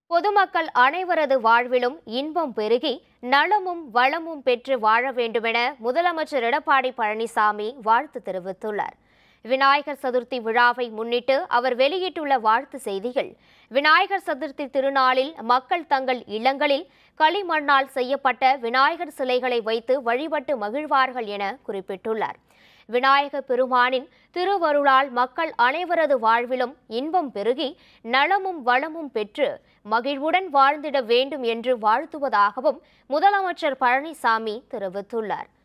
பொதுமக்கள் அனைவரது வாழ்விலும் இன்பம் பெருகி நலமும் வளமும் பெற்று வாழ வேண்டுமென முதலமைச்சர் எடப்பாடி பழனிசாமி வாழ்த்து தெரிவித்துள்ளார் விநாயகர் சதுர்த்தி விழாவை முன்னிட்டு அவர் வெளியிட்டுள்ள வாழ்த்து செய்திகள் விநாயகர் சதுர்த்தி திருநாளில் மக்கள் தங்கள் இல்லங்களில் களிமண்ணால் செய்யப்பட்ட விநாயகர் சிலைகளை வைத்து வழிபட்டு மகிழ்வார்கள் என குறிப்பிட்டுள்ளார் விநாயக பெருமானின் திருவருளால் மக்கள் அனைவரது வாழ்விலும் இன்பம் பெருகி நலமும் வளமும் பெற்று மகிழ்வுடன் வாழ்ந்திட வேண்டும் என்று வாழ்த்துவதாகவும் முதலமைச்சர் பழனிசாமி தெரிவித்துள்ளார்